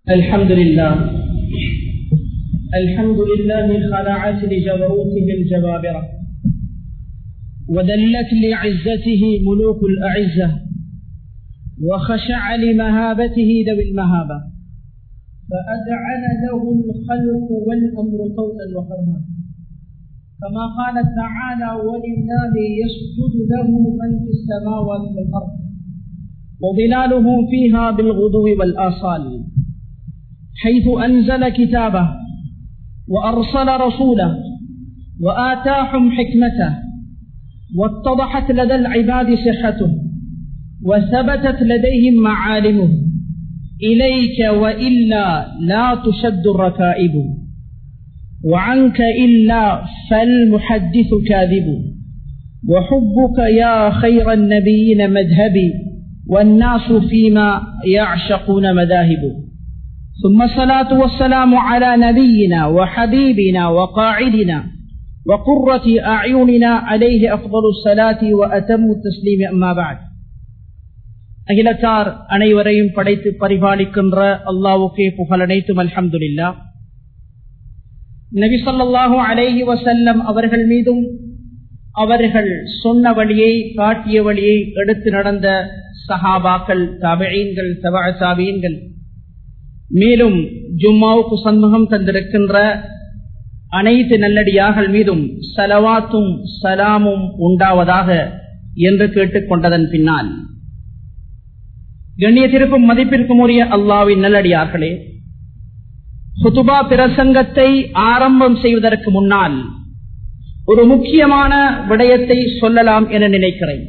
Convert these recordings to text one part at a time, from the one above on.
الحمد لله الحمد لله خلعت لجبروته الجبابرة وذلت لعزته ملوك الأعزة وخشع لمهابته ذوي المهابة فأذعن له الخلق والأمر صوتا وقرها كما قال تعالى ولله يسجد له من في السماوات والأرض وظلاله فيها بالغدو والآصال حيث أنزل كتابه وأرسل رسوله وآتاهم حكمته واتضحت لدى العباد صحته وثبتت لديهم معالمه إليك وإلا لا تشد الركائب وعنك إلا فالمحدث كاذب وحبك يا خير النبيين مذهبي والناس فيما يعشقون مذاهب ثم الصلاة والسلام على نبينا وحبيبنا وقاعدنا وقرة أعيننا عليه أفضل الصلاة وأتم التسليم أما بعد அகிலத்தார் அனைவரையும் படைத்து பரிபாலிக்கின்ற அல்லாவுக்கே புகழனைத்தும் அல்ஹம்துலில்லா நபி சொல்லாஹு அலேஹி வசல்லம் அவர்கள் மீதும் அவர்கள் சொன்ன வழியை காட்டிய வழியை எடுத்து நடந்த சஹாபாக்கள் தபீன்கள் தபா சாபீன்கள் மேலும் ஜும்மாவுக்கு சண்முகம் தந்திருக்கின்ற அனைத்து நல்லடியார்கள் மீதும் சலவாத்தும் சலாமும் உண்டாவதாக என்று கேட்டுக்கொண்டதன் பின்னால் கண்ணியத்திற்கும் மதிப்பிற்கும் உரிய அல்லாவின் நல்லடியார்களே ஹுதுபா பிரசங்கத்தை ஆரம்பம் செய்வதற்கு முன்னால் ஒரு முக்கியமான விடயத்தை சொல்லலாம் என நினைக்கிறேன்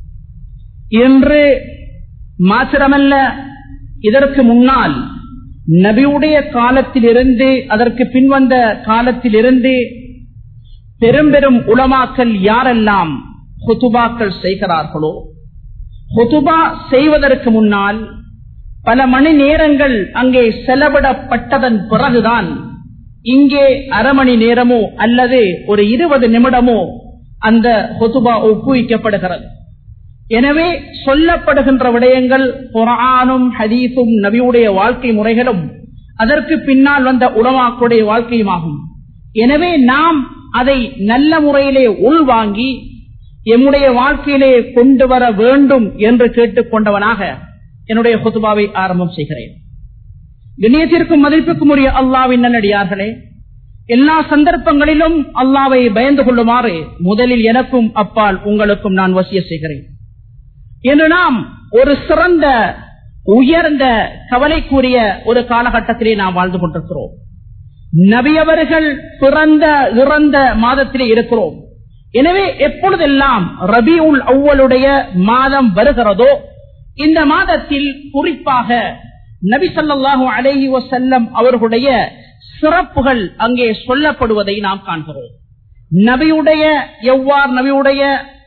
என்று மாத்திரமல்ல இதற்கு முன்னால் நபியுடைய காலத்திலிருந்து அதற்கு பின்வந்த காலத்திலிருந்து பெரும் பெரும் உளமாக்கல் யாரெல்லாம் ஹொத்துபாக்கள் செய்கிறார்களோ ஹொத்துபா செய்வதற்கு முன்னால் பல மணி நேரங்கள் அங்கே செலவிடப்பட்டதன் பிறகுதான் இங்கே அரை மணி நேரமோ அல்லது ஒரு இருபது நிமிடமோ அந்த ஹொத்துபா ஒப்புவிக்கப்படுகிறது எனவே சொல்லப்படுகின்ற விடயங்கள் குரானும் ஹதீஸும் நபியுடைய வாழ்க்கை முறைகளும் அதற்கு பின்னால் வந்த உலமாக்களுடைய வாழ்க்கையுமாகும் எனவே நாம் அதை நல்ல முறையிலே உள்வாங்கி எம்முடைய வாழ்க்கையிலே கொண்டு வர வேண்டும் என்று கேட்டுக்கொண்டவனாக என்னுடைய ஹுதுபாவை ஆரம்பம் செய்கிறேன் கண்ணியத்திற்கும் மதிப்புக்கும் உரிய அல்லாவின் நல்லடியார்களே எல்லா சந்தர்ப்பங்களிலும் அல்லாவை பயந்து கொள்ளுமாறு முதலில் எனக்கும் அப்பால் உங்களுக்கும் நான் வசிய செய்கிறேன் என்று நாம் ஒரு சிறந்த உயர்ந்த கவலைக்குரிய ஒரு காலகட்டத்திலே நாம் வாழ்ந்து கொண்டிருக்கிறோம் நபியவர்கள் பிறந்த இறந்த மாதத்திலே இருக்கிறோம் எனவே எப்பொழுதெல்லாம் ரபி உல் அவ்வளுடைய மாதம் வருகிறதோ இந்த மாதத்தில் குறிப்பாக நபி சொல்லாஹு அலேஹி வசல்லம் அவர்களுடைய சிறப்புகள் அங்கே சொல்லப்படுவதை நாம் காண்கிறோம் நபியுடைய எவ்வாறு நபியுடைய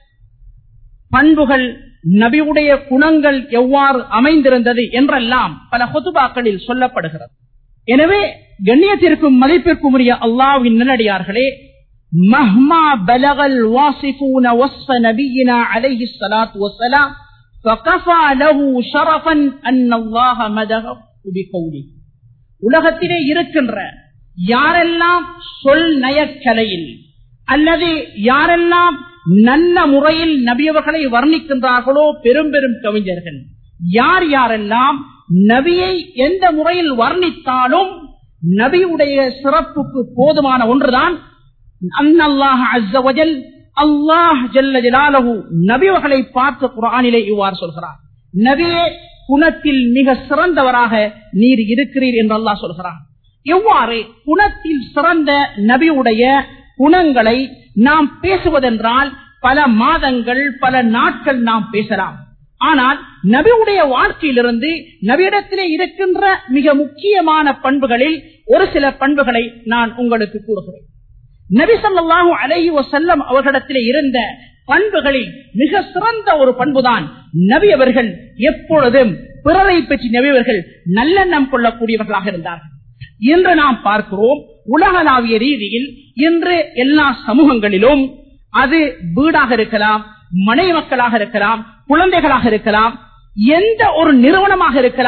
பண்புகள் நபியுடைய குணங்கள் எவ்வாறு அமைந்திருந்தது என்றெல்லாம் பல ஹொதுபாக்களில் சொல்லப்படுகிறது எனவே கண்ணியத்திற்கும் மதிப்பிற்கும் உரிய அல்லாவின் நல்லடியார்களே மஹ்மா பலகல் வாசிபூன வஸ்ஃப நபியினா அலைஹி ஸலாத்து வஸ்ஸலாம் فكفى له شرفا ان الله مدحه بقوله உலகத்திலே இருக்கின்ற யாரெல்லாம் சொல் நயக்கலையில் அல்லது யாரெல்லாம் நல்ல முறையில் நபியவர்களை வர்ணிக்கின்றார்களோ பெரும் பெரும் கவிஞர்கள் யார் யாரெல்லாம் நபியை எந்த முறையில் வர்ணித்தாலும் நபியுடைய சிறப்புக்கு போதுமான ஒன்றுதான் அன்னல்லாஹ் அஸ்ஸவஜல் அல்லாஹ் ஜல்ல ஜலாலஹு நபியவர்களை பார்த்து குரானிலே இவ்வாறு சொல்கிறார் நபியே குணத்தில் மிக சிறந்தவராக நீர் இருக்கிறீர் என்று அல்லாஹ் சொல்கிறார் எவ்வாறு குணத்தில் சிறந்த நபியுடைய குணங்களை நாம் பேசுவதென்றால் பல மாதங்கள் பல நாட்கள் நாம் பேசலாம் ஆனால் நபியுடைய வாழ்க்கையிலிருந்து நபியிடத்திலே இருக்கின்ற மிக முக்கியமான பண்புகளில் ஒரு சில பண்புகளை நான் உங்களுக்கு கூறுகிறேன் நபி சொல்லாஹு அலைஹி வசல்லம் அவர்களிடத்திலே இருந்த பண்புகளில் மிக சிறந்த ஒரு பண்புதான் நபி அவர்கள் எப்பொழுதும் பிறரை பற்றி நபியவர்கள் நல்லெண்ணம் கொள்ளக்கூடியவர்களாக இருந்தார்கள் இன்று நாம் பார்க்கிறோம் உலகளாவிய ரீதியில் இன்று எல்லா சமூகங்களிலும் அது வீடாக இருக்கலாம் மனை மக்களாக இருக்கலாம் குழந்தைகளாக இருக்கலாம் எந்த ஒரு நிறுவனமாக இருக்கலாம்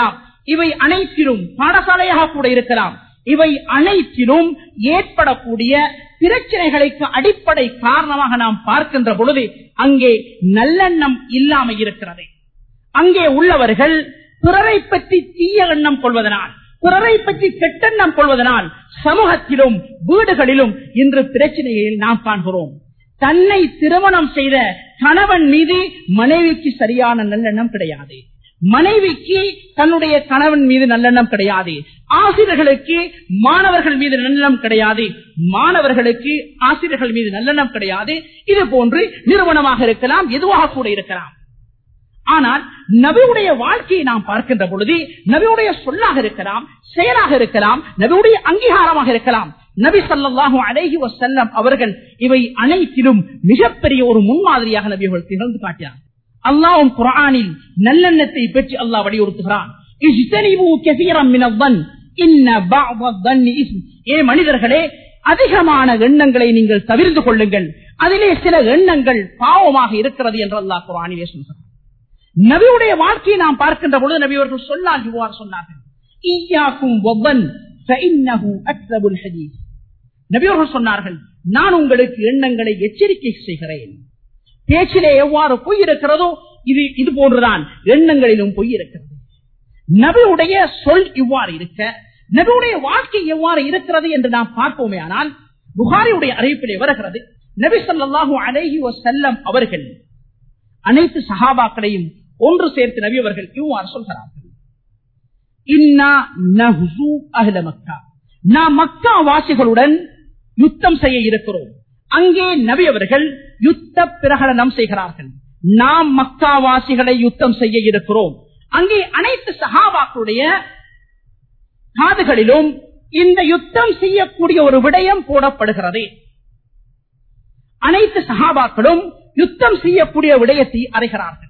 இவை அனைத்திலும் பாடசாலையாக கூட இருக்கலாம் இவை அனைத்திலும் ஏற்படக்கூடிய பிரச்சனைகளுக்கு அடிப்படை காரணமாக நாம் பார்க்கின்ற பொழுது அங்கே நல்லெண்ணம் இல்லாமல் இருக்கிறது அங்கே உள்ளவர்கள் பிறரை பற்றி தீய எண்ணம் கொள்வதனால் பிறரை பற்றி கெட்டெண்ணம் கொள்வதனால் சமூகத்திலும் வீடுகளிலும் இன்று பிரச்சனையை நாம் காண்கிறோம் தன்னை திருமணம் செய்த கணவன் மீது மனைவிக்கு சரியான நல்லெண்ணம் கிடையாது மனைவிக்கு தன்னுடைய கணவன் மீது நல்லெண்ணம் கிடையாது ஆசிரியர்களுக்கு மாணவர்கள் மீது நல்லெண்ணம் கிடையாது மாணவர்களுக்கு ஆசிரியர்கள் மீது நல்லெண்ணம் கிடையாது இது போன்று நிறுவனமாக இருக்கலாம் எதுவாக கூட இருக்கலாம் ஆனால் நபியுடைய வாழ்க்கையை நாம் பார்க்கின்ற பொழுது நபியுடைய சொல்லாக இருக்கலாம் செயலாக இருக்கலாம் நபியுடைய அங்கீகாரமாக இருக்கலாம் நபி சல்லாஹூ அலேஹி வசல்லம் அவர்கள் இவை அனைத்திலும் மிகப்பெரிய ஒரு முன்மாதிரியாக நபி அவர்கள் திகழ்ந்து காட்டினார் அல்லாவும் குரானில் நல்லெண்ணத்தை பெற்று அல்லாஹ் வலியுறுத்துகிறான் ஏ மனிதர்களே அதிகமான எண்ணங்களை நீங்கள் தவிர்த்து கொள்ளுங்கள் அதிலே சில எண்ணங்கள் பாவமாக இருக்கிறது என்று அல்லாஹ் குரானிலே சொல்கிறார் நபியுடைய வாழ்க்கையை நாம் பார்க்கின்ற பொழுது நபி அவர்கள் சொன்னால் இவ்வாறு சொன்னார்கள் நபி அவர்கள் சொன்னார்கள் நான் உங்களுக்கு எண்ணங்களை எச்சரிக்கை செய்கிறேன் பேச்சிலே எவ்வாறு பொய் இருக்கிறதோ இது இது போன்றுதான் எண்ணங்களிலும் பொய் இருக்கிறது நபியுடைய சொல் இவ்வாறு இருக்க நபியுடைய வாழ்க்கை எவ்வாறு இருக்கிறது என்று நாம் பார்ப்போமே ஆனால் புகாரியுடைய அறிவிப்பிலே வருகிறது நபி சொல்லாஹூ அலேஹி செல்லம் அவர்கள் அனைத்து சகாபாக்களையும் ஒன்று சேர்த்து நபி அவர்கள் இவ்வாறு சொல்கிறார்கள் மக்கா நாம் மக்கா வாசிகளுடன் யுத்தம் செய்ய இருக்கிறோம் அங்கே நபி அவர்கள் யுத்த பிரகடனம் செய்கிறார்கள் நாம் மக்காவாசிகளை யுத்தம் செய்ய இருக்கிறோம் அங்கே அனைத்து சகாபாக்களுடைய காதுகளிலும் இந்த யுத்தம் செய்யக்கூடிய ஒரு விடயம் போடப்படுகிறது அனைத்து சகாபாக்களும் யுத்தம் செய்யக்கூடிய விடயத்தை அறிகிறார்கள்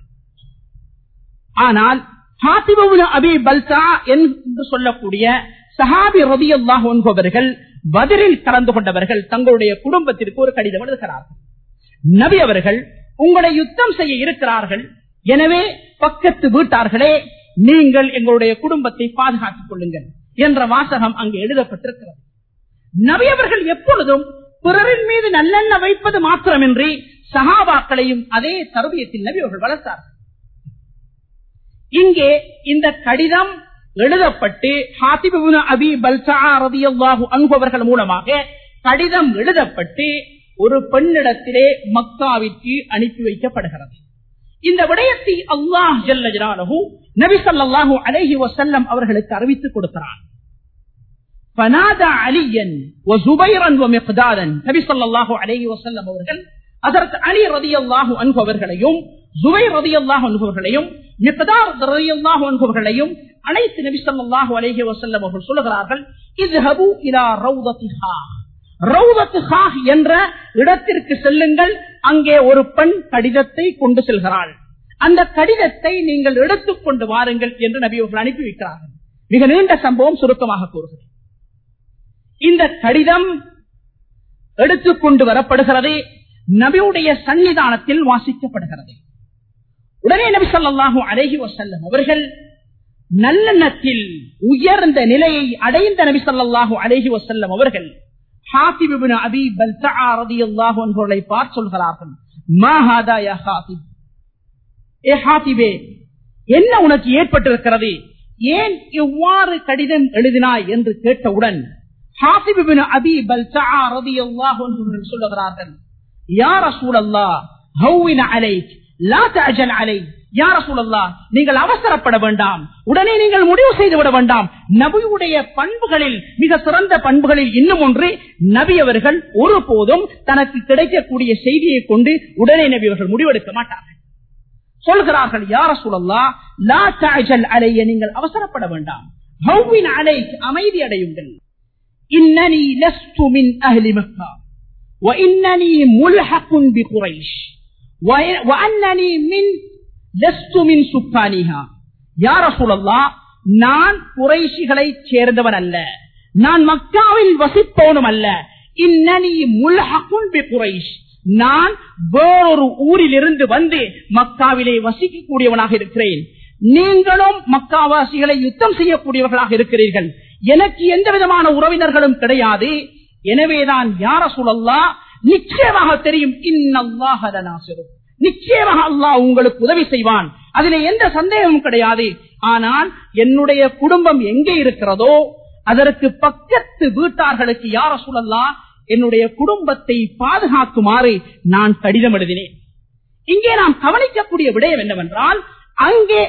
ஆனால் அபி பல்சா என்று சொல்லக்கூடிய சஹாபி ரபி அல்லாஹ் என்பவர்கள் பதிலில் கலந்து கொண்டவர்கள் தங்களுடைய குடும்பத்திற்கு ஒரு கடிதம் எழுதுகிறார்கள் நபி அவர்கள் உங்களை யுத்தம் செய்ய இருக்கிறார்கள் எனவே பக்கத்து வீட்டார்களே நீங்கள் எங்களுடைய குடும்பத்தை பாதுகாத்துக் கொள்ளுங்கள் என்ற வாசகம் அங்கு எழுதப்பட்டிருக்கிறது நபி அவர்கள் எப்பொழுதும் பிறரின் மீது நல்லெண்ண வைப்பது மாத்திரமின்றி சகாபாக்களையும் அதே தருவியத்தில் நபி அவர்கள் வளர்த்தார்கள் இங்கே இந்த கடிதம் எழுதப்பட்டு ஹாத்திபுன அபி பல்சா ரதியல்லாஹு அனுபவர்கள் மூலமாக கடிதம் எழுதப்பட்டு ஒரு பெண்ணிடத்திலே மக்காவிற்கு அனுப்பி வைக்கப்படுகிறது இந்த விடயத்தை அல்லாஹ் ஜல்லஜானு நபி சல்லாஹூ அலஹி வசல்லம் அவர்களுக்கு அறிவித்துக் கொடுக்கிறான் فنادى عليا وزبيرا ومقدادا நபி ஸல்லல்லாஹு அலைஹி வஸல்லம் அவர்கள் அதற்கு அலி ரலியல்லாஹு அன்ஹு அவர்களையும் ஜுபைர் ரலியல்லாஹு அன்ஹு அவர்களையும் மிக்தார் ரலியல்லாஹு அன்ஹு அவர்களையும் அனைத்து நபி ஸல்லல்லாஹு அலைஹி வஸல்லம் அவர்கள் சொல்கிறார்கள் இذهبوا الى روضتها ரவுதத்துஹா என்ற இடத்திற்கு செல்லுங்கள் அங்கே ஒரு பெண் கடிதத்தை கொண்டு செல்கிறாள் அந்த கடிதத்தை நீங்கள் எடுத்துக்கொண்டு வாருங்கள் என்று நபி அவர்கள் அனுப்பி வைக்கிறார்கள் மிக நீண்ட சம்பவம் சுருக்கமாக கூறுகிறேன் இந்த கடிதம் எடுத்துக்கொண்டு வரப்படுகிறது நபியுடைய சன்னிதானத்தில் வாசிக்கப்படுகிறது உடனே நபி சொல்லாஹு அழகி வசல்லம் அவர்கள் நல்லெண்ணத்தில் உயர்ந்த நிலையை அடைந்த நபி சொல்லாஹு அழகி வசல்லம் அவர்கள் பார்த்து சொல்கிறார்கள் என்ன உனக்கு ஏற்பட்டிருக்கிறது ஏன் இவ்வாறு கடிதம் எழுதினாய் என்று கேட்டவுடன் அபி பல்சா ரதி அல்லாஹ் சொல்லுகிறார்கள் யார் சூழல்லா ஹவுவின அலை லா தஜல் அலை யார சூழல்லா நீங்கள் அவசரப்பட வேண்டாம் உடனே நீங்கள் முடிவு செய்து விட வேண்டாம் நபியுடைய பண்புகளில் மிக சிறந்த பண்புகளில் இன்னும் ஒன்று நபி அவர்கள் ஒருபோதும் தனக்கு கிடைக்கக்கூடிய செய்தியை கொண்டு உடனே நபி அவர்கள் முடிவெடுக்க மாட்டார்கள் சொல்கிறார்கள் யார சூழல்லா லா தஜல் அலைய நீங்கள் அவசரப்பட வேண்டாம் ஹவுவின் அலை அமைதி அடையுங்கள் இன்னனி லஸ்து மின் அஹ்லி மக்கா وإنني ملحق بقريش وأنني من லஸ்து மின் சுக்கானிஹா யார சொல்லல்லா நான் குறைஷிகளை சேர்ந்தவன் அல்ல நான் மக்காவில் வசிப்பவனும் அல்ல இன்னனி முல்ஹகுன் பி குறைஷ் நான் வேறொரு ஊரில் இருந்து வந்து மக்காவிலே வசிக்கக்கூடியவனாக இருக்கிறேன் நீங்களும் மக்காவாசிகளை யுத்தம் செய்யக்கூடியவர்களாக இருக்கிறீர்கள் எனக்கு எந்த விதமான உறவினர்களும் கிடையாது எனவேதான் யார சூழல்லா நிச்சயமாக தெரியும் இன்னல்லாஹலனாசிரும் நிச்சயமாக அல்லாஹ் உங்களுக்கு உதவி செய்வான் அதிலே எந்த சந்தேகமும் கிடையாது ஆனால் என்னுடைய குடும்பம் எங்கே இருக்கிறதோ அதற்கு பக்கத்து வீட்டார்களுக்கு யார சூழல்லா என்னுடைய குடும்பத்தை பாதுகாக்குமாறு நான் கடிதம் எழுதினேன் இங்கே நாம் கவனிக்கக்கூடிய விடயம் என்னவென்றால் அங்கே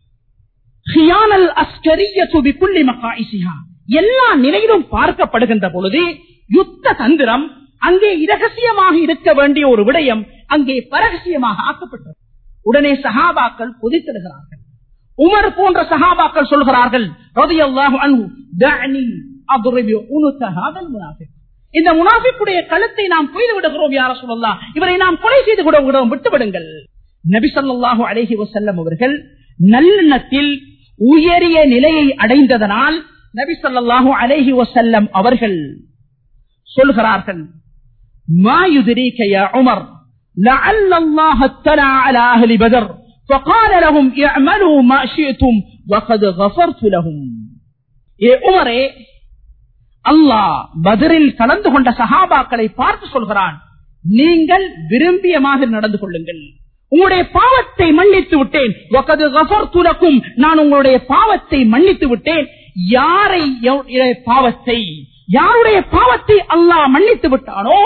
ஹியானல் அஸ்கரியத்து பிக்குல்லி மக்காயிசிஹா. எல்லா நிலையிலும் பார்க்கப்படுகின்ற பொழுது யுத்த தந்திரம் அங்கே இரகசியமாக இருக்க வேண்டிய ஒரு விடயம் அங்கே பரகசியமாக ஆக்கப்பட்டது உடனே சஹாபாக்கள் கொதித்திடுகிறார்கள் உமர் போன்ற சஹாபாக்கள் சொல்கிறார்கள் ரலியல்லாஹு அன்ஹு, "தஅனி அத்ரிபு உனுக ஹாதல் முனாஃபிக்." இந்த முனாஃபிக்குடைய கழுத்தை நாம் கொய்து விடுகிறோம் யார சொல்லலாம் இவரை நாம் கொலை செய்து விட விட- விட்டுவிடுங்கள் நபி ஸல்லல்லாஹு அலைஹி வஸல்லம் அவர்கள் நல்லெண்ணத்தில் உயரிய நிலையை அடைந்ததனால் நபி ஸல்லல்லாஹு அலைஹி வஸல்லம் அவர்கள் சொல்கிறார்கள் ما يدريك يا عمر لعل الله اطلع على أهل بدر فقال لهم اعملوا ما شئتم وقد غفرت لهم ஏ உமரே அல்லாஹ் பதரில் கலந்து கொண்ட சஹாபாக்களை பார்த்து சொல்கிறான் நீங்கள் விரும்பிய மாதிரி நடந்து கொள்ளுங்கள் உங்களுடைய பாவத்தை மன்னித்து விட்டேன் வகது கஃபர்து லக்கும். நான் உங்களுடைய பாவத்தை மன்னித்து விட்டேன் யாரை எவ்- பாவத்தை யாருடைய பாவத்தை அல்லாஹ் மன்னித்து விட்டானோ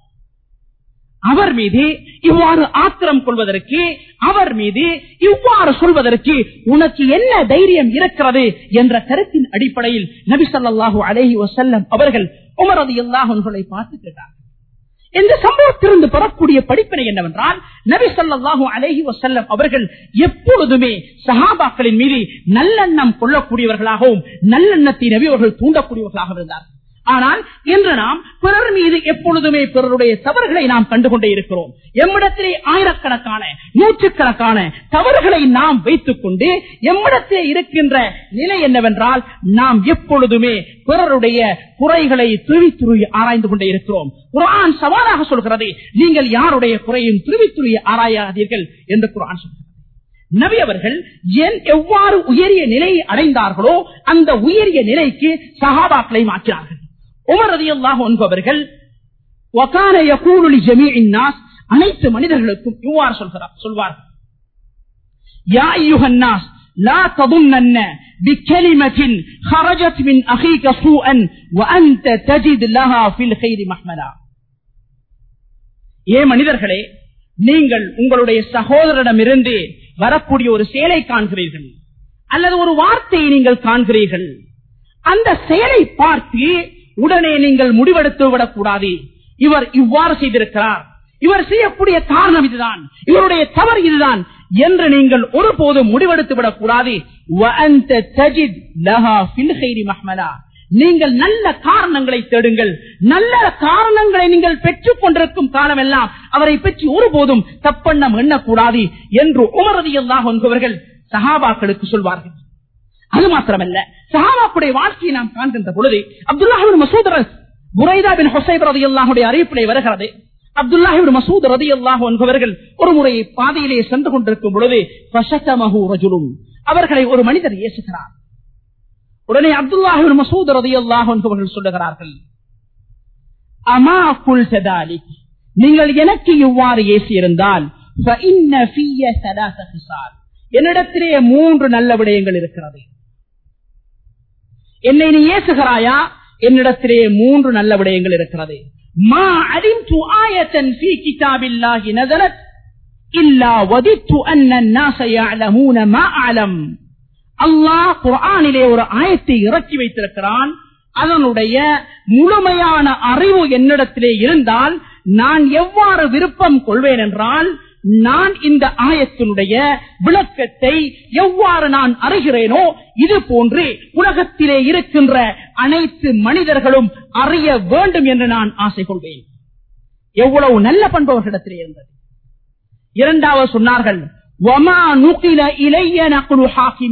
அவர் மீது இவ்வாறு ஆத்திரம் கொள்வதற்கு அவர் மீது இவ்வாறு சொல்வதற்கு உனக்கு என்ன தைரியம் இருக்கிறது என்ற கருத்தின் அடிப்படையில் நபி ஸல்லல்லாஹு அலைஹி வஸல்லம் அவர்கள் உமரது எல்லாஹன்களை பார்த்து கேட்டார் இந்த சம்பவத்திலிருந்து பெறக்கூடிய படிப்பினை என்னவென்றால் நபி ஸல்லல்லாஹு அலைஹி வஸல்லம் அவர்கள் எப்பொழுதுமே சஹாபாக்களின் மீது நல்லெண்ணம் கொள்ளக்கூடியவர்களாகவும் நல்லெண்ணத்தை நபி அவர்கள் தூண்டக்கூடியவர்களாக இருந்தார் ஆனால் இன்று நாம் பிறர் மீது எப்பொழுதுமே பிறருடைய தவறுகளை நாம் கண்டுகொண்டே இருக்கிறோம் எம்மிடத்திலே ஆயிரக்கணக்கான நூற்றுக்கணக்கான தவறுகளை நாம் வைத்துக் கொண்டு எம்மிடத்திலே இருக்கின்ற நிலை என்னவென்றால் நாம் எப்பொழுதுமே பிறருடைய குறைகளை துருவி துருவி ஆராய்ந்து கொண்டே இருக்கிறோம் குரான் சவாலாக சொல்கிறது நீங்கள் யாருடைய குறையும் துருவி துருவி ஆராயாதீர்கள் என்று குரான் சொல்கிறது நபி அவர்கள் ஏன் எவ்வாறு உயரிய நிலையை அடைந்தார்களோ அந்த உயரிய நிலைக்கு சகாபாக்களை மாற்றினார்கள் உமர் ரதியல்லாஹு அன்ஹு அவர்கள் وَكَانَ يَقُولُ لِجَمِيعِ النَّاسِ அனைத்து மனிதர்களுக்கும் இவ்வாறு சொல்கிறார் சொல்வார் يا أيها الناس لا تظنن بكلمة خرجت من أخيك سوءا وأنت تجد لها في الخير محملا ஏ மனிதர்களே நீங்கள் உங்களுடைய சகோதரனிடமிருந்து வரக்கூடிய ஒரு செயலை காண்கிறீர்கள் அல்லது ஒரு வார்த்தையை நீங்கள் காண்கிறீர்கள் அந்த செயலை பார்த்து உடனே நீங்கள் முடிவெடுத்து விடக்கூடாது இவர் இவ்வாறு செய்திருக்கிறார் இவர் செய்யக்கூடிய காரணம் இதுதான் இவருடைய தவறு இதுதான் என்று நீங்கள் ஒருபோதும் முடிவெடுத்து விடக்கூடாது وَأَنْتَ تَجِدْ لَهَا فِي الْخَيْرِ مَحْمَلًا. நீங்கள் நல்ல காரணங்களை தேடுங்கள் நல்ல காரணங்களை நீங்கள் பெற்றுக் கொண்டிருக்கும் காலமெல்லாம் அவரை பற்றி ஒருபோதும் தப்பெண்ணம் எண்ணக்கூடாது என்று உமரதியல்லாக என்பவர்கள் சஹாபாக்களுக்கு சொல்வார்கள் அது மாத்திரமல்ல சஹாபாக்குடைய வாழ்க்கையை நாம் காண்கின்ற பொழுது அப்துல்லாஹிபின் மசூத் புரைதா பின் ஹுசைப் ரதி அல்லாஹுடைய அறிவிப்பிலே வருகிறது அப்துல்லாஹிபின் மசூத் ரதி அல்லாஹ் என்பவர்கள் ஒரு முறை பாதையிலே சென்று கொண்டிருக்கும் பொழுது ஃபஷதமஹு ரஜுலுன். அவர்களை ஒரு மனிதர் ஏசுகிறார் உடனே அப்துல்லாஹிபின் மசூத் ரதி அல்லாஹ் என்பவர்கள் சொல்லுகிறார்கள் அமா குல் சதாலிக் நீங்கள் எனக்கு இவ்வாறு ஏசியிருந்தால் فَإِنَّ فِيَّ ثَلَاثَ خِصَالٍ. என்னிடத்திலே மூன்று நல்ல விடயங்கள் இருக்கிறது என்னை நீ ஏசுகிறாயா என்னிடத்திலே மூன்று நல்ல விடயங்கள் இருக்கிறது மா அலிம்து ஆயத்தன் ஃபீ கிதாபில்லாஹி நஸலத் இல்லா வதித்து அன்ன الناس يعلمون ما اعلم அல்லாஹ் குர்ஆனிலே ஒரு ஆயத்தை இறக்கி வைத்திருக்கிறான் அதனுடைய முழுமையான அறிவு என்னிடத்திலே இருந்தால் நான் எவ்வாறு விருப்பம் கொள்வேன் என்றால் நான் இந்த ஆயத்தினுடைய விளக்கத்தை எவ்வாறு நான் அறிகிறேனோ இது போன்று உலகத்திலே இருக்கின்ற அனைத்து மனிதர்களும் அறிய வேண்டும் என்று நான் ஆசை கொள்வேன் எவ்வளவு நல்ல பண்பு அவர்களிடத்திலே இருந்தது இரண்டாவது சொன்னார்கள் وَمَا نُقِلَ إِلَيَّ نَقْلُ حَاكِمٍ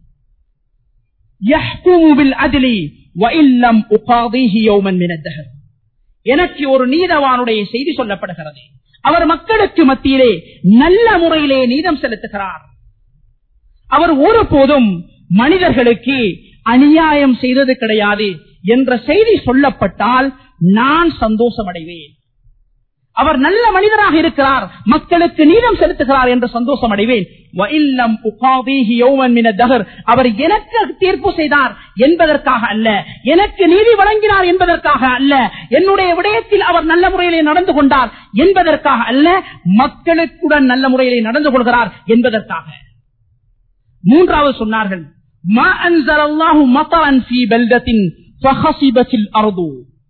يَحْكُمُ بِالْعَدْلِ وَإِن لَّمْ أُقَاضِيهِ يَوْمًا مِنَ الدَّهْرِ எனக்கு ஒரு நீதவானுடைய செய்தி சொல்லப்படுகிறது அவர் மக்களுக்கு மத்தியிலே நல்ல முறையிலே நீதம் செலுத்துகிறார் அவர் ஒருபோதும் மனிதர்களுக்கு அநியாயம் செய்தது கிடையாது என்ற செய்தி சொல்லப்பட்டால் நான் சந்தோஷம் அடைவேன் அவர் நல்ல மனிதராக இருக்கிறார் மக்களுக்கு நீதம் செலுத்துகிறார் என்ற சந்தோஷம் அடைவேன் வஇல்லம் உகாதீஹி யௌமன் மின தஹர். அவர் எனக்கு தீர்ப்பு செய்தார் என்பதற்காக அல்ல எனக்கு நீதி வழங்கினார் என்பதற்காக அல்ல என்னுடைய விடயத்தில் அவர் நல்ல முறையிலே நடந்து கொண்டார் என்பதற்காக அல்ல மக்களுக்குடன் நல்ல முறையிலே நடந்து கொள்கிறார் என்பதற்காக மூன்றாவது சொன்னார்கள் மா அன்ஸலல்லாஹு மத்தரன் ஃபீ பல்தத்தின் ஃபஹஸிபத்தில் அர்து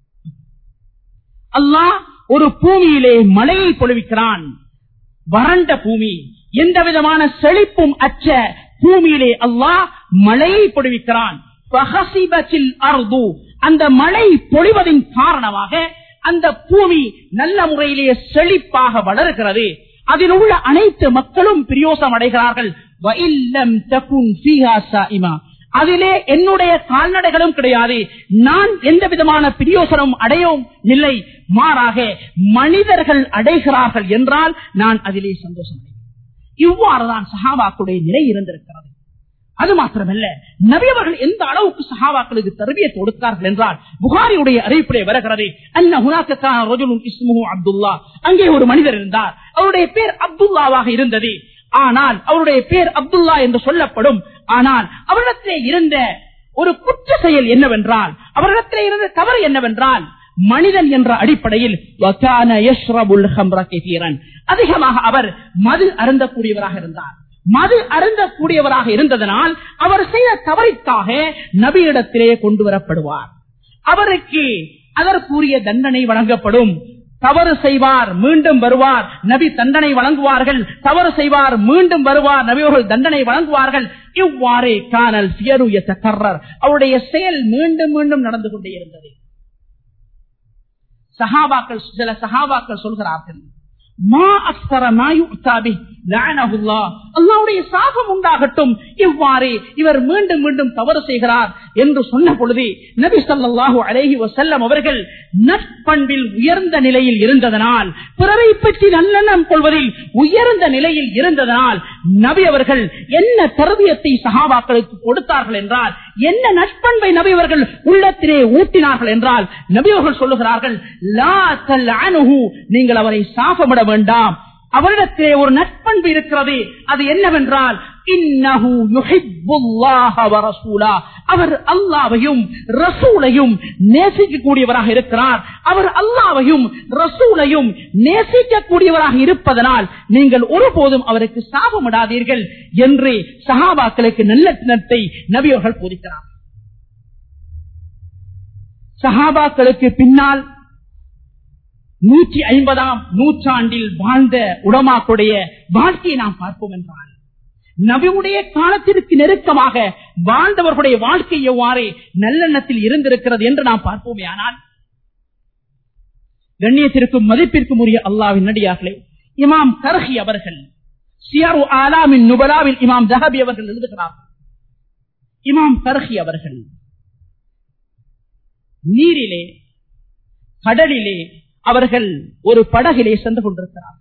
அல்லாஹ் ஒரு பூமியிலே மழையை பொழிவிக்கிறான் வறண்ட பூமி எந்த விதமான செழிப்பும் அற்ற பூமியிலே அல்லாஹ் மழையை பொழிவிக்கிறான் ஃபஹஸிபத்தில் அர்து. அந்த மழை பொழிவதின் காரணமாக அந்த பூமி நல்ல முறையிலே செழிப்பாக வளர்கிறது அதில் உள்ள அனைத்து மக்களும் பிரயோசனம் அடைகிறார்கள் வஇல்லம் தகுன் ஃபீஹா சாயிமா. அதிலே என்னுடைய கால்நடைகளும் கிடையாது நான் எந்த விதமான பிரியோசனம் அடையவும் இல்லை மாறாக மனிதர்கள் அடைகிறார்கள் என்றால் நான் அதிலே சந்தோஷம் அடைவேன் இவ்வாறுதான் சஹாபாக்களுடைய நிலை இருந்திருக்கிறது அது மாத்திரமல்ல நபியவர்கள் எந்த அளவுக்கு சஹாபாக்களுக்கு தர்பியத்தை கொடுத்தார்கள் என்றால் புகாரியுடைய அறிவிப்பிலே வருகிறது அன்ன ஹுனாக்கா ரஜுலுன் இஸ்முஹு அப்துல்லா அங்கே ஒரு மனிதர் இருந்தார் அவருடைய பேர் அப்துல்லாவாக இருந்தது ஆனால் அவருடைய பேர் அப்துல்லா என்று சொல்லப்படும் ஆனால் அவரிடத்திலே இருந்த ஒரு குற்ற செயல் என்னவென்றால் அவரிடத்திலே இருந்த தவறு என்னவென்றால் மனிதன் என்ற அடிப்படையில் வகான யஷ்ரபுல் ஹம்ர கதீரன். அதிகமாக அவர் மது அருந்தக்கூடியவராக இருந்தார் மது அருந்தக்கூடியவராக இருந்ததனால் அவர் செய்த தவறிற்காக நபியிடத்திலே கொண்டு வரப்படுவார் அவருக்கு அதற்குரிய தண்டனை வழங்கப்படும் தவறு செய்வார் மீண்டும் வருவார் நபி தண்டனை வழங்குவார்கள் தவறு செய்வார் மீண்டும் வருவார் நபியவர்கள் தண்டனை வழங்குவார்கள் இவ்வாறே காணல் சியருய தக்கர்றர் அவருடைய செயல் மீண்டும் மீண்டும் நடந்து கொண்டே இருந்தது சஹாபாக்கள் சில சஹாபாக்கள் சொல்கிறார்கள் மா அக்ஸர மா யுக்தா பிஹ் லஅனஹுல்லாஹ். அல்லாஹ்வுடைய சாபம் உண்டாகட்டும் இவ்வாறே இவர் மீண்டும் மீண்டும் தவறு செய்கிறார் என்று சொன்ன பொழுது நபி ஸல்லல்லாஹு அலைஹி வஸல்லம் அவர்கள் நற்பண்பில் உயர்ந்த நிலையில் இருந்ததனால் பிறரை பற்றி நல்லெண்ணம் கொள்வதில் உயர்ந்த நிலையில் இருந்ததனால் நபி அவர்கள் என்ன தரபியத்தை சஹாபாக்களுக்கு கொடுத்தார்கள் என்றால் என்ன நற்பண்பை நபி அவர்கள் உள்ளத்திலே ஊட்டினார்கள் என்றால் நபி அவர்கள் சொல்லுகிறார்கள் லா தல்அனுஹு. நீங்கள் அவரை சாபமிட வேண்டாம் அவரிடத்திலே ஒரு நட்பண்பு இருக்கிறது அது என்னவென்றால் இன்னஹு யுஹிப்புல்லாஹ வ ரசூலா. அவர் அல்லாவையும் ரசூலையும் நேசிக்கக்கூடியவராக இருக்கிறார் அவர் அல்லாவையும் ரசூலையும் நேசிக்கக்கூடியவராக இருப்பதனால் நீங்கள் ஒருபோதும் அவருக்கு சாபமிடாதீர்கள் என்று சஹாபாக்களுக்கு நல்ல தினத்தை நபியவர்கள் போதிக்கிறார் சஹாபாக்களுக்கு பின்னால் நூற்றி ஐம்பதாம் நூற்றாண்டில் வாழ்ந்த உடமாக்குடைய வாழ்க்கையை நாம் பார்ப்போம் என்றால் நபியுடைய காலத்திற்கு நெருக்கமாக வாழ்ந்தவர்களுடைய வாழ்க்கை எவ்வாறு நல்லெண்ணத்தில் இருந்திருக்கிறது என்று நாம் பார்ப்போமே ஆனால் கண்ணியத்திற்கும் மதிப்பிற்கும் உரிய அல்லாவின் நடிகார்களே இமாம் கர்ஹி அவர்கள் சியாரு ஆலாமின் நுபலாவில் இமாம் ஜஹபி அவர்கள் எழுதுகிறார்கள் இமாம் கர்ஹி அவர்கள் நீரிலே கடலிலே அவர்கள் ஒரு படகிலே சென்று கொண்டிருக்கிறார்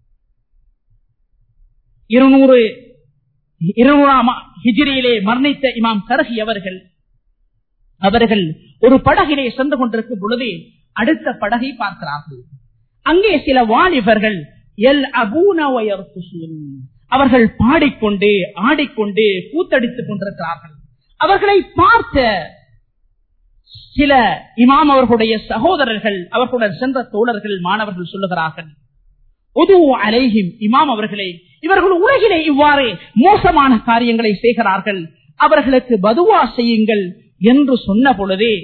இருநூறு இருநூறாம் ஹிஜிரியிலே மரணித்த இமாம் கரகி அவர்கள் அவர்கள் ஒரு படகிலே சென்று கொண்டிருக்கும் பொழுது அடுத்த படகை பார்க்கிறார்கள் அங்கே சில வாலிபர்கள் எல் அபூனவயர் அவர்கள் பாடிக்கொண்டு ஆடிக்கொண்டு கூத்தடித்துக் கொண்டிருக்கிறார்கள் அவர்களை பார்த்த சில இமாம் அவர்களுடைய சகோதரர்கள் அவர்களுடன் சென்ற தோழர்கள் மாணவர்கள் சொல்லுகிறார்கள் உது அலைஹிம் இமாம் அவர்களே இவர்கள் உலகிலே இவ்வாறு மோசமான காரியங்களை செய்கிறார்கள் அவர்களுக்கு பதுவா செய்யுங்கள் என்று சொன்ன பொழுதே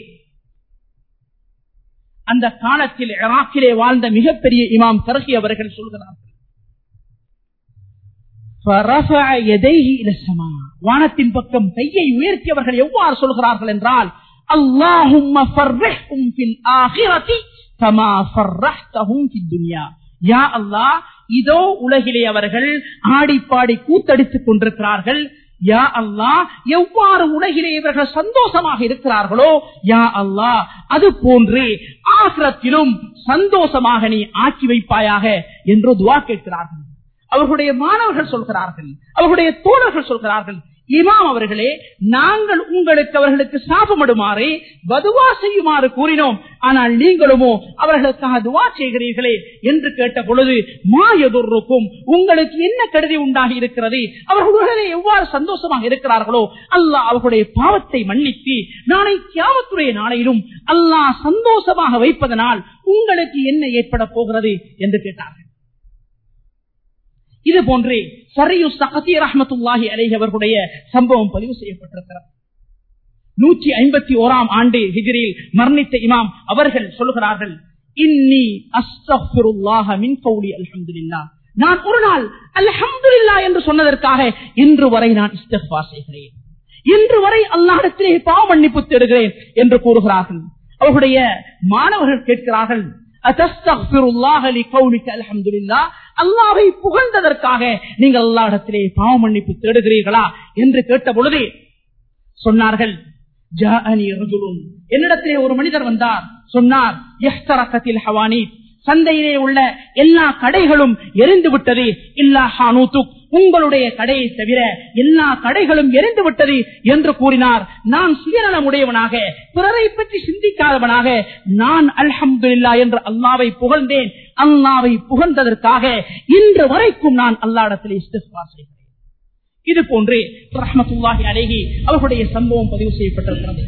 அந்த காலத்தில் இராக்கிலே வாழ்ந்த மிகப்பெரிய இமாம் கரகி அவர்கள் சொல்கிறார்கள் فرفع يديه إلى السماء. வானத்தின் பக்கம் கையை உயர்த்தியவர்கள் எவ்வாறு சொல்கிறார்கள் என்றால் اللهم فرحهم في الآخرة كما فرحتهم في الدنيا யா அல்லாஹ் இதோ உலகிலே அவர்கள் ஆடி பாடி கூத்தடித்துக் கொண்டிருக்கிறார்கள் யா அல்லாஹ் எவ்வாறு உலகிலே இவர்கள் சந்தோஷமாக இருக்கிறார்களோ யா அல்லாஹ் அது போன்று ஆசிரத்திலும் சந்தோஷமாக நீ ஆக்கி வைப்பாயாக என்று துவா கேட்கிறார்கள் அவர்களுடைய மாணவர்கள் சொல்கிறார்கள் அவர்களுடைய தோழர்கள் சொல்கிறார்கள் இமாம் அவர்களே நாங்கள் உங்களுக்கு அவர்களுக்கு சாபமிடுமாறு பதுவா செய்யுமாறு கூறினோம் ஆனால் நீங்களுமோ அவர்களுக்காக துவா செய்கிறீர்களே என்று கேட்ட பொழுது மாயதுர்ருக்கும் உங்களுக்கு என்ன கருதி உண்டாகி இருக்கிறது அவர்களுடனே எவ்வாறு சந்தோஷமாக இருக்கிறார்களோ அல்லாஹ் அவர்களுடைய பாவத்தை மன்னித்து நாளை கியாமத்துடைய நாளையிலும் அல்லாஹ் சந்தோஷமாக வைப்பதனால் உங்களுக்கு என்ன ஏற்பட போகிறது என்று கேட்டார்கள் இது போன்று சரியு சகதி ரஹமத்துல்லாஹி அலேஹி அவர்களுடைய சம்பவம் பதிவு செய்யப்பட்டிருக்கிறது நூற்றி ஐம்பத்தி ஓராம் ஆண்டு ஹிஜிரியில் மரணித்த இமாம் அவர்கள் சொல்லுகிறார்கள் இன்னி அஸ்தஃபிருல்லாஹ மின் கௌலி அல்ஹம்துலில்லாஹ் நான் ஒரு நாள் அல்ஹம்துலில்லா என்று சொன்னதற்காக இன்று வரை நான் இஸ்தஃபா செய்கிறேன் இன்று வரை அல்லாஹிடத்திலே பாவ மன்னிப்பு தேடுகிறேன் என்று கூறுகிறார்கள் அவர்களுடைய மாணவர்கள் கேட்கிறார்கள் அல்லாவை புகழ்ந்ததற்காக நீங்கள் அல்லாடத்திலே பாவ மன்னிப்பு தேடுகிறீர்களா என்று கேட்ட பொழுது சொன்னார்கள் என்னிடத்திலே ஒரு மனிதர் வந்தார் சொன்னார் ஹவானி சந்தையிலே உள்ள எல்லா கடைகளும் எரிந்து விட்டது இல்லா ஹானூத்து உங்களுடைய கடையை தவிர எல்லா கடைகளும் எரிந்து விட்டது என்று கூறினார் நான் சுயநலம் உடையவனாக பிறரை பற்றி சிந்திக்காதவனாக நான் அல்ஹம்துல்லா என்று அல்லாவை புகழ்ந்தேன் அல்லாவை புகழ்ந்ததற்காக இன்று வரைக்கும் நான் அல்லாடத்தில் இஸ்திஃபா செய்கிறேன் இது போன்று ரஹமத்துல்லாஹி அலேஹி அவர்களுடைய சம்பவம் பதிவு செய்யப்பட்டிருக்கிறது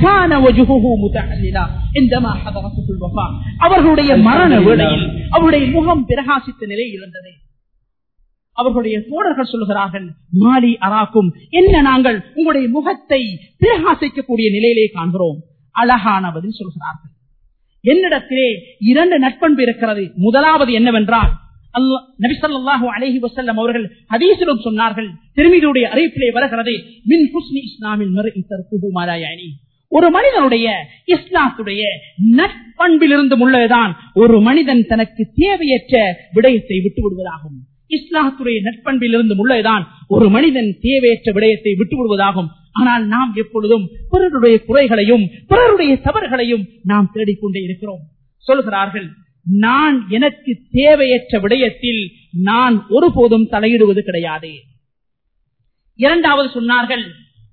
அவர்களுடைய மரண வேளையில் அவருடைய முகம் பிரகாசித்த நிலை இருந்தது அவர்களுடைய தோழர்கள் சொல்கிறார்கள் மாலி அராக்கும் என்ன நாங்கள் உங்களுடைய முகத்தை பிரகாசிக்கக்கூடிய நிலையிலே காண்கிறோம் அழகான பதில் சொல்கிறார்கள் என்னிடத்திலே இரண்டு நட்பண்பு இருக்கிறது முதலாவது என்னவென்றால் நபிசல்லாஹு அலஹி வசல்லம் அவர்கள் ஹதீசிலும் சொன்னார்கள் திருமிகளுடைய அறிவிப்பிலே வருகிறது மின் ஹுஸ்னி இஸ்லாமில் ஒரு மனிதனுடைய இஸ்லாத்துடைய நட்பண்பிலிருந்து உள்ளதுதான் ஒரு மனிதன் தனக்கு தேவையற்ற விடயத்தை விட்டு விடுவதாகும் இஸ்லாத்துடைய நட்பண்பிலிருந்து உள்ளதுதான் ஒரு மனிதன் தேவையற்ற விடயத்தை விட்டு விடுவதாகும் ஆனால் நாம் எப்பொழுதும் பிறருடைய குறைகளையும் பிறருடைய தவறுகளையும் நாம் தேடிக்கொண்டே இருக்கிறோம் சொல்கிறார்கள் நான் எனக்கு தேவையற்ற விடயத்தில் நான் ஒருபோதும் தலையிடுவது கிடையாது இரண்டாவது சொன்னார்கள்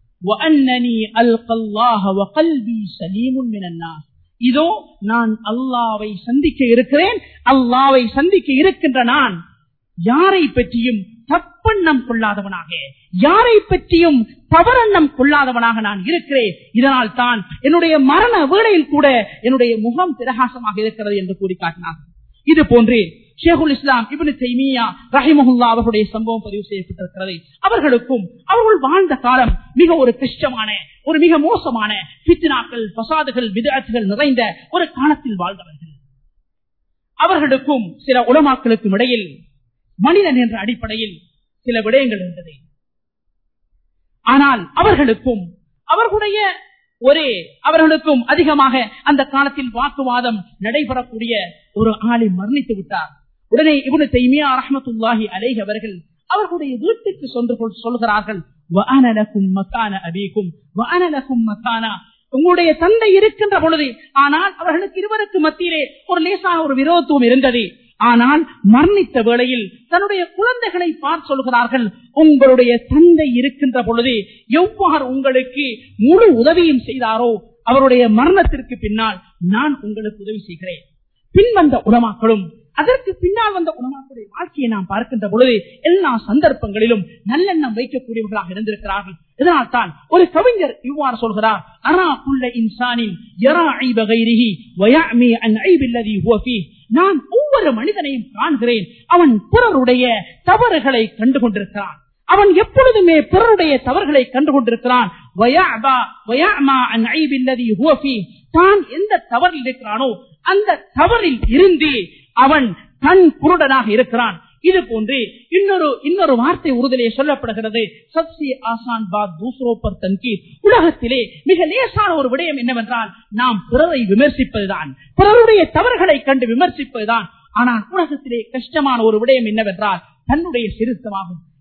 இதோ நான் அல்லாவை சந்திக்க இருக்கிறேன் அல்லாவை சந்திக்க இருக்கின்ற நான் யாரை பற்றியும் தப்பெண்ணம் கொள்ளாதவனாக யாரை பற்றியும் தவறெண்ணம் கொள்ளாதவனாக நான் இருக்கிறேன் இதனால் தான் என்னுடைய மரண வேளையில் கூட என்னுடைய முகம் பிரகாசமாக இருக்கிறது என்று கூறி காட்டினார் இது போன்று ஷேகுல் இஸ்லாம் இபின் தைமியா ரஹிமஹுல்லா அவர்களுடைய சம்பவம் பதிவு செய்யப்பட்டிருக்கிறது அவர்களுக்கும் அவர்கள் வாழ்ந்த காலம் மிக ஒரு கஷ்டமான ஒரு மிக மோசமான பித்னாக்கள் பசாதுகள் விதாத்துகள் நிறைந்த ஒரு காலத்தில் வாழ்ந்தவர்கள் அவர்களுக்கும் சில உலமாக்களுக்கும் இடையில் மனிதன் என்ற அடிப்படையில் சில விடயங்கள் இருந்தது ஆனால் அவர்களுக்கும் அவர்களுடைய ஒரே அவர்களுக்கும் அதிகமாக அந்த காலத்தில் வாக்குவாதம் நடைபெறக்கூடிய ஒரு ஆளை மரணித்து விட்டார் உடனே இவனு தைமியா ரஹமத்துல்லாஹி அலேஹ் அவர்கள் அவர்களுடைய வீட்டுக்கு சென்று சொல்கிறார்கள் உங்களுடைய தந்தை இருக்கின்ற பொழுது ஆனால் அவர்களுக்கு இருவருக்கு மத்தியிலே ஒரு லேசான ஒரு விரோதத்துவம் இருந்தது ஆனால் மரணித்த வேளையில் தன்னுடைய குழந்தைகளை பார்த்து சொல்கிறார்கள் உங்களுடைய தந்தை இருக்கின்ற பொழுது எவ்வாறு உங்களுக்கு முழு உதவியும் செய்தாரோ அவருடைய மரணத்திற்கு பின்னால் நான் உங்களுக்கு உதவி செய்கிறேன் பின்வந்த உலமாக்களும் அதற்கு பின்னால் வந்த உலமாக்களுடைய வாழ்க்கையை நாம் பார்க்கின்ற பொழுது எல்லா சந்தர்ப்பங்களிலும் நல்லெண்ணம் வைக்கக்கூடியவர்களாக இருந்திருக்கிறார்கள் இதனால் தான் ஒரு கவிஞர் இவ்வாறு சொல்கிறார் அனா புள்ள இன்சானின் நான் ஒவ்வொரு மனிதனையும் காண்கிறேன் அவன் பிறருடைய தவறுகளை கண்டு கொண்டிருக்கிறான் அவன் எப்பொழுதுமே பிறருடைய தவறுகளை கண்டு கொண்டிருக்கிறான் தான் எந்த தவறில் இருக்கிறானோ அந்த தவறில் இருந்து அவன் கண் குருடனாக இருக்கிறான் இது போன்று இன்னொரு இன்னொரு வார்த்தை உறுதலே சொல்லப்படுகிறது சப்சி ஆசான் பாத் தூசரோ பர் தன்கி உலகத்திலே மிக லேசான ஒரு விடயம் என்னவென்றால் நாம் பிறரை விமர்சிப்பதுதான் பிறருடைய தவறுகளை கண்டு விமர்சிப்பதுதான் ஆனால் உலகத்திலே கஷ்டமான ஒரு விடயம் என்னவென்றால் தன்னுடைய சிறுத்தமாகும்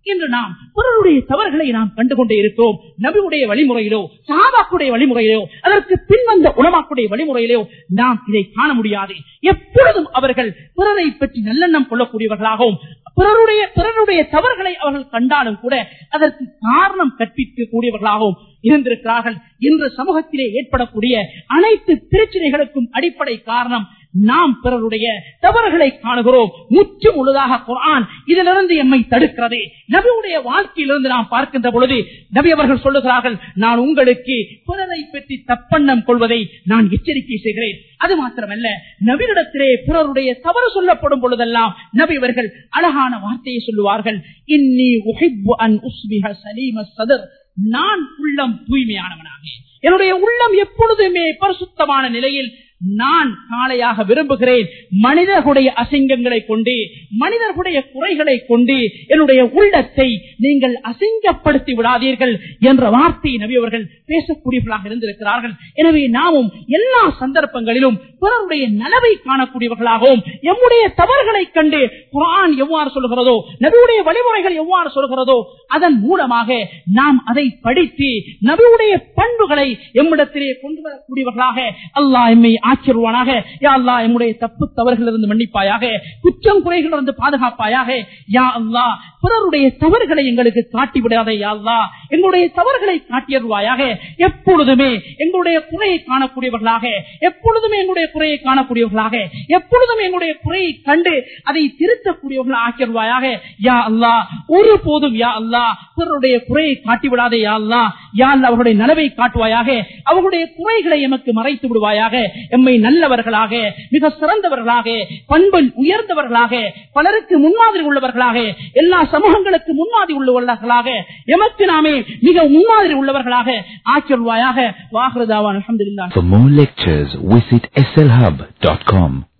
இன்று நாம் பிறருடைய தவறுகளை நாம் கண்டுகொண்டே இருக்கிறோம் நபியுடைய வழிமுறையிலோ சாபாக்குடைய வழிமுறையிலோ அதற்கு பின்வந்த உலமாக்குடைய வழிமுறையிலோ நாம் இதை காண முடியாது எப்பொழுதும் அவர்கள் பிறரை பற்றி நல்லெண்ணம் கொள்ளக்கூடியவர்களாகவும் பிறருடைய பிறருடைய தவறுகளை அவர்கள் கண்டாலும் கூட அதற்கு காரணம் கற்பிக்க கூடியவர்களாகவும் இருந்திருக்கிறார்கள் இன்று சமூகத்திலே ஏற்படக்கூடிய அனைத்து பிரச்சனைகளுக்கும் அடிப்படை காரணம் நாம் பிறருடைய தவறுகளை காணுகிறோம் முற்று முழுதாக குரான் இதிலிருந்து எம்மை தடுக்கிறது நபியுடைய வாழ்க்கையிலிருந்து நாம் பார்க்கின்ற பொழுது நபி அவர்கள் சொல்லுகிறார்கள் நான் உங்களுக்கு பிறரை பற்றி தப்பண்ணம் கொள்வதை நான் எச்சரிக்கை செய்கிறேன் அது மாத்திரமல்ல நபியிடத்திலே பிறருடைய தவறு சொல்லப்படும் பொழுதெல்லாம் நபி அவர்கள் அழகான வார்த்தையை சொல்லுவார்கள் இன்னி உஹிப்பு அன் உஸ்பிஹ சலீம சதர் நான் உள்ளம் தூய்மையானவனாக என்னுடைய உள்ளம் எப்பொழுதுமே பரிசுத்தமான நிலையில் நான் காளையாக விரும்புகிறேன் மனிதர்களுடைய அசிங்கங்களை கொண்டு மனிதர்களுடைய குறைகளை கொண்டு என்னுடைய உள்ளத்தை நீங்கள் அசிங்கப்படுத்தி விடாதீர்கள் என்ற வார்த்தையை நபி அவர்கள் பேசக்கூடியவர்களாக இருந்திருக்கிறார்கள் எனவே நாமும் எல்லா சந்தர்ப்பங்களிலும் பிறருடைய நலவை காணக்கூடியவர்களாகவும் எம்முடைய தவறுகளை கண்டு குரான் எவ்வாறு சொல்கிறதோ நபியுடைய வழிமுறைகள் எவ்வாறு சொல்கிறதோ அதன் மூலமாக நாம் அதை படித்து நபியுடைய பண்புகளை எம்மிடத்திலே கொண்டு வரக்கூடியவர்களாக அல்லாஹ் எம்மை ஆக்கிருவானாக யா அல்லா எம்முடைய தப்பு தவறுகளிலிருந்து மன்னிப்பாயாக குற்றம் குறைகளிலிருந்து பாதுகாப்பாயாக யா அல்லா பிறருடைய தவறுகளை எங்களுக்கு காட்டி விடாதே யா அல்லா எங்களுடைய தவறுகளை காட்டியருவாயாக எப்பொழுதுமே எங்களுடைய குறையை காணக்கூடியவர்களாக எப்பொழுதுமே எங்களுடைய குறையை காணக்கூடியவர்களாக எப்பொழுதுமே எங்களுடைய குறையை கண்டு அதை திருத்தக்கூடியவர்களாக ஆக்கிடுவாயாக யா அல்லா ஒரு போதும் யா அல்லா பிறருடைய குறையை காட்டி விடாதே யா அல்லா யா அல்லா அவர்களுடைய நலவை காட்டுவாயாக அவர்களுடைய குறைகளை எமக்கு மறைத்து விடுவாயாக எம்மை நல்லவர்களாக மிக சிறந்தவர்களாக பண்பில் உயர்ந்தவர்களாக பலருக்கு முன்மாதிரி உள்ளவர்களாக எல்லா சமூகங்களுக்கு முன்மாதிரி உள்ளவர்களாக எமக்கு நாமே மிக முன்மாதிரி உள்ளவர்களாக ஆக்கிடுவாயாக வாகரதாவான் அலமதுல்லா For more lectures, visit slhub.com.